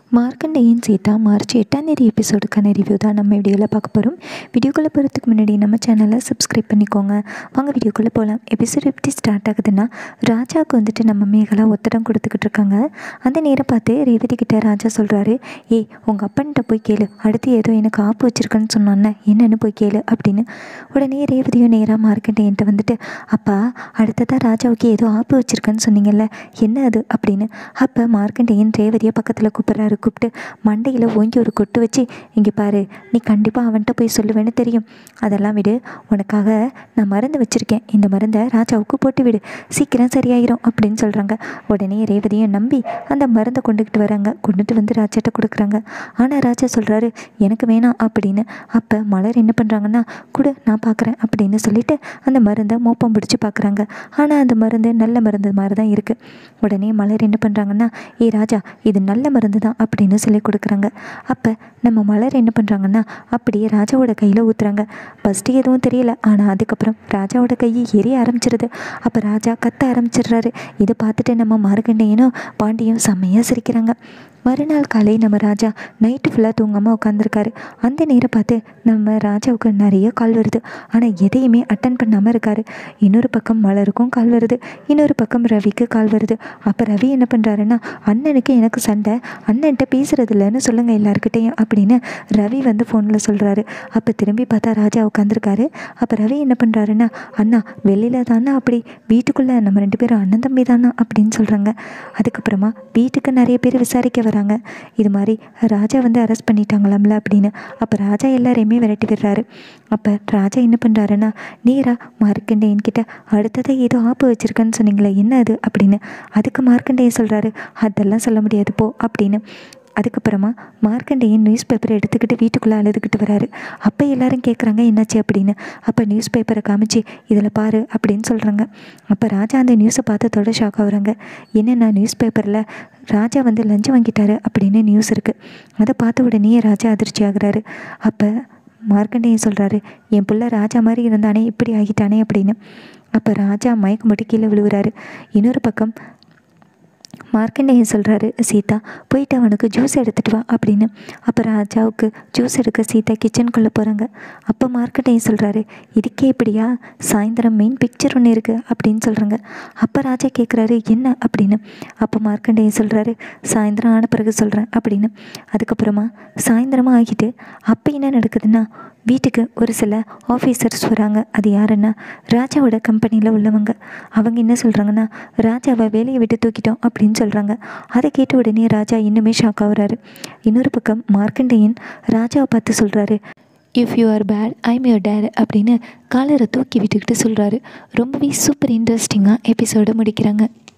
Markandeyan Sita March எட்டாம் தேதி எபிசோடுக்கான review தான் நம்ம வீடியோவில் பார்க்க போகிறோம் வீடியோக்குள்ளே போகிறதுக்கு முன்னாடி நம்ம சேனலை சப்ஸ்கிரைப் பண்ணிக்கோங்க வாங்க வீடியோக்குள்ளே போகலாம் எபிசோட் எப்படி ஸ்டார்ட் ஆகுதுன்னா ராஜாவுக்கு வந்துட்டு நம்ம மேகலா ஒத்தடம் கொடுத்துக்கிட்டு இருக்காங்க அந்த நேரம் பார்த்து ரேவதி கிட்ட ராஜா சொல்கிறாரு ஏய் உங்கள் அப்பன்கிட்ட போய் கேளு அடுத்து ஏதோ எனக்கு ஆப்பு வச்சிருக்கேன்னு சொன்னானே என்னன்னு போய் கேளு அப்படின்னு உடனே ரேவதியும் நேராக மார்க்கண்டேயன்ட்ட வந்துட்டு அப்பா அடுத்ததாக ராஜாவுக்கு ஏதோ ஆப்பு வச்சிருக்கேன்னு சொன்னீங்கல்ல என்ன அது அப்படின்னு அப்போ மார்க்கண்டேயன் ரேவதியை பக்கத்தில் கூப்பிட்றாரு கூப்பிட்டு மண்டையில் ஓங்கி ஒரு கொட்டு வச்சு இங்கே பாரு நீ கண்டிப்பாக அவன்கிட்ட போய் சொல்லுவேன்னு தெரியும் அதெல்லாம் விடு உனக்காக நான் மருந்து வச்சுருக்கேன் இந்த மருந்தை ராஜாவுக்கு போட்டு விடு சீக்கிரம் சரியாயிரும் அப்படின்னு சொல்கிறாங்க உடனே ரேவதியை நம்பி அந்த மருந்தை கொண்டுக்கிட்டு வராங்க கொண்டுட்டு வந்து ராஜாட்ட கொடுக்குறாங்க ஆனால் ராஜா சொல்கிறாரு எனக்கு வேணாம் அப்படின்னு அப்போ மலர் என்ன பண்ணுறாங்கன்னா கொடு நான் பார்க்குறேன் அப்படின்னு சொல்லிட்டு அந்த மருந்தை மோப்பம் பிடிச்சி பார்க்குறாங்க ஆனால் அந்த மருந்து நல்ல மருந்து மாதிரி தான் இருக்குது உடனே மலர் என்ன பண்ணுறாங்கன்னா ஏய் ராஜா இது நல்ல மருந்து தான் அப்படின்னு சொல்லி கொடுக்குறாங்க அப்போ நம்ம மலர் என்ன பண்ணுறாங்கன்னா அப்படியே ராஜாவோட கையில் ஊற்றுறாங்க ஃபஸ்ட்டு எதுவும் தெரியல ஆனால் அதுக்கப்புறம் ராஜாவோட கை எரிய ஆரம்பிச்சிருது அப்போ ராஜா கத்த ஆரம்பிச்சிடுறாரு இதை பார்த்துட்டு நம்ம மார்கண்டையனும் பாண்டியும் செம்மையாக சிரிக்கிறாங்க மறுநாள் காலை நம்ம ராஜா நைட்டு ஃபுல்லாக தூங்காமல் உட்காந்துருக்காரு அந்த நேரம் பார்த்து நம்ம ராஜாவுக்கு நிறைய கால் வருது ஆனால் எதையுமே அட்டன் பண்ணாமல் இருக்காரு இன்னொரு பக்கம் மலருக்கும் கால் வருது இன்னொரு பக்கம் ரவிக்கு கால் வருது அப்போ ரவி என்ன பண்ணுறாருன்னா அண்ணனுக்கு எனக்கு சண்டை அண்ணன்ட்ட பேசுறது இல்லைன்னு சொல்லுங்கள் எல்லாருக்கிட்டையும் அப்படின்னு ரவி வந்து ஃபோனில் சொல்கிறாரு அப்போ திரும்பி பார்த்தா ராஜா உட்காந்துருக்காரு அப்போ ரவி என்ன பண்ணுறாருன்னா அண்ணா வெளியில் தானே அப்படி வீட்டுக்குள்ளே நம்ம ரெண்டு பேரும் அண்ணன் தம்பி தானா அப்படின்னு சொல்கிறாங்க அதுக்கப்புறமா வீட்டுக்கு நிறைய பேர் விசாரிக்க வராங்க இது மாதிரி ராஜா வந்து அரெஸ்ட் பண்ணிட்டாங்களாம்ல அப்படின்னு அப்போ ராஜா எல்லாரையுமே விரட்டி விடுறாரு அப்போ ராஜா என்ன பண்ணுறாருன்னா நேராக மார்க்கண்டேயன் கிட்ட அடுத்ததாக ஏதோ ஆப்பு வச்சுருக்கேன்னு சொன்னீங்களே என்ன அது அப்படின்னு அதுக்கு மார்க்கண்டேயன் சொல்கிறாரு அதெல்லாம் சொல்ல முடியாது போ அப்படின்னு அதுக்கப்புறமா மார்க்கண்டேயன் நியூஸ் பேப்பரை எடுத்துக்கிட்டு வீட்டுக்குள்ளே அழுதுகிட்டு வராரு அப்போ எல்லாரும் கேட்குறாங்க என்னாச்சு அப்படின்னு அப்போ நியூஸ் பேப்பரை காமிச்சு இதில் பாரு அப்படின்னு சொல்கிறாங்க அப்போ ராஜா அந்த நியூஸை பார்த்ததோட ஷாக் ஆகுறாங்க என்னென்னா நியூஸ் பேப்பரில் ராஜா வந்து லஞ்சம் வாங்கிட்டாரு அப்படின்னு நியூஸ் இருக்குது அதை பார்த்த உடனே ராஜா அதிர்ச்சி ஆகுறாரு அப்போ மார்க்கண்டேயன் சொல்கிறாரு என் பிள்ளை ராஜா மாதிரி இருந்தானே இப்படி ஆகிட்டானே அப்படின்னு அப்போ ராஜா மயக்கம் மட்டும் கீழே விழுவுறாரு இன்னொரு பக்கம் மார்க்கண்டேயன் சொல்கிறாரு சீதா போயிட்டு அவனுக்கு ஜூஸ் எடுத்துகிட்டு வா அப்படின்னு அப்போ ராஜாவுக்கு ஜூஸ் எடுக்க சீதா கிச்சனுக்குள்ளே போகிறாங்க அப்போ மார்க்கண்டேயன் சொல்கிறாரு இதுக்கே இப்படியா சாயந்தரம் மெயின் பிக்சர் ஒன்று இருக்குது அப்படின்னு சொல்கிறாங்க அப்போ ராஜா கேட்குறாரு என்ன அப்படின்னு அப்போ மார்க்கண்டேயன் சொல்கிறாரு சாயந்தரம் ஆன பிறகு சொல்கிறேன் அப்படின்னு அதுக்கப்புறமா சாயந்தரமாக ஆகிட்டு அப்போ என்ன நடக்குதுன்னா வீட்டுக்கு ஒரு சில ஆஃபீஸர்ஸ் வராங்க அது யாருன்னா ராஜாவோட கம்பெனியில் உள்ளவங்க அவங்க என்ன சொல்கிறாங்கன்னா ராஜாவை வேலையை விட்டு தூக்கிட்டோம் அப்படின்னு சொல்கிறாங்க அதை கேட்ட உடனே ராஜா இன்னுமே ஷாக் ஆகுறாரு இன்னொரு பக்கம் மார்க்கண்டேயன் ராஜாவை பார்த்து சொல்கிறாரு if you are bad I'm your dad அப்படின்னு காலரை தூக்கி விட்டுக்கிட்டு சொல்கிறாரு ரொம்பவே சூப்பர் இன்ட்ரெஸ்டிங்காக எபிசோடை முடிக்கிறாங்க